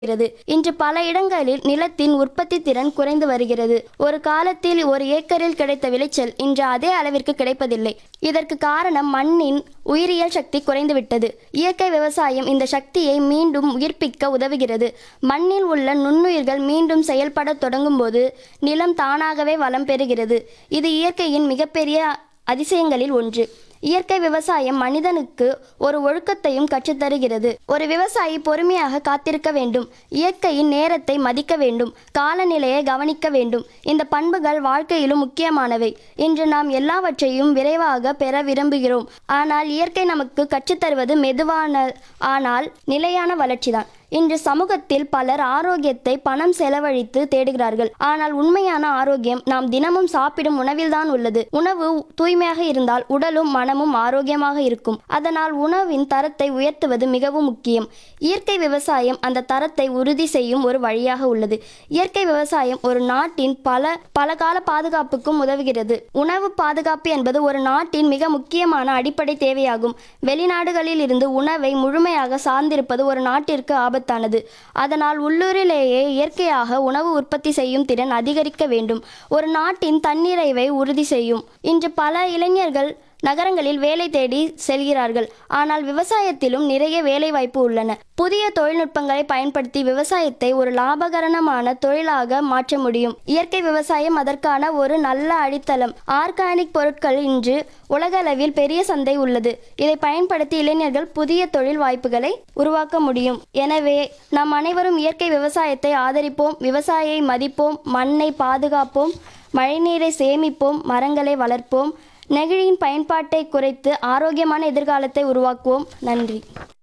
வருகிறது இன்று பல இடங்களில் நிலத்தின் உற்பத்தி திறன் குறைந்து வருகிறது ஒரு காலத்தில் ஒரு ஏக்கரில் கிடைத்த விளைச்சல் இன்று அதே அளவிற்கு கிடைப்பதில்லை இதற்கு காரணம் மண்ணின் உயிரியல் சக்தி குறைந்துவிட்டது இயற்கை விவசாயம் இந்த சக்தியை மீண்டும் உயிர்ப்பிக்க உதவுகிறது மண்ணில் உள்ள நுண்ணுயிர்கள் மீண்டும் செயல்படத் தொடங்கும்போது நிலம் தானாகவே வளம் பெறுகிறது இது இயற்கையின் மிகப்பெரிய அதிசயங்களில் ஒன்று இயற்கை விவசாயம் மனிதனுக்கு ஒரு ஒழுக்கத்தையும் கற்றுத்தருகிறது ஒரு விவசாயி பொறுமையாக காத்திருக்க வேண்டும் இயற்கையின் நேரத்தை மதிக்க வேண்டும் காலநிலையை கவனிக்க வேண்டும் இந்த பண்புகள் வாழ்க்கையிலும் முக்கியமானவை இன்று நாம் எல்லாவற்றையும் விரைவாக பெற விரும்புகிறோம் ஆனால் இயற்கை நமக்கு கற்றுத்தருவது மெதுவான ஆனால் நிலையான வளர்ச்சிதான் இன்று சமூகத்தில் பலர் ஆரோக்கியத்தை பணம் செலவழித்து தேடுகிறார்கள் ஆனால் உண்மையான ஆரோக்கியம் நாம் தினமும் சாப்பிடும் உணவில்தான் உள்ளது உணவு தூய்மையாக இருந்தால் உடலும் மனமும் ஆரோக்கியமாக இருக்கும் அதனால் உணவின் தரத்தை உயர்த்துவது மிகவும் முக்கியம் இயற்கை விவசாயம் அந்த தரத்தை உறுதி செய்யும் ஒரு வழியாக உள்ளது இயற்கை விவசாயம் ஒரு நாட்டின் பல பல கால பாதுகாப்புக்கும் உதவுகிறது உணவு பாதுகாப்பு என்பது ஒரு நாட்டின் மிக முக்கியமான அடிப்படை தேவையாகும் வெளிநாடுகளில் இருந்து உணவை முழுமையாக சார்ந்திருப்பது ஒரு நாட்டிற்கு ஆபத்தானது அதனால் உள்ளூரிலேயே இயற்கையாக உணவு உற்பத்தி செய்யும் திறன் அதிகரிக்க வேண்டும் ஒரு நாட்டின் தன்னிறைவை உறுதி செய்யும் இன்று பல இளைஞர்கள் நகரங்களில் வேலை தேடி செல்கிறார்கள் ஆனால் விவசாயத்திலும் நிறைய வேலை வாய்ப்பு உள்ளன புதிய தொழில்நுட்பங்களை பயன்படுத்தி விவசாயத்தை ஒரு லாபகரமான தொழிலாக மாற்ற முடியும் இயற்கை விவசாயம் அதற்கான ஒரு நல்ல அடித்தளம் ஆர்கானிக் பொருட்கள் இன்று உலகளவில் பெரிய சந்தை உள்ளது இதை பயன்படுத்தி இளைஞர்கள் புதிய தொழில் வாய்ப்புகளை உருவாக்க முடியும் எனவே நாம் அனைவரும் இயற்கை விவசாயத்தை ஆதரிப்போம் விவசாயியை மதிப்போம் மண்ணை பாதுகாப்போம் மழைநீரை சேமிப்போம் மரங்களை வளர்ப்போம் நெகிழியின் பயன்பாட்டை குறைத்து ஆரோக்கியமான எதிர்காலத்தை உருவாக்குவோம் நன்றி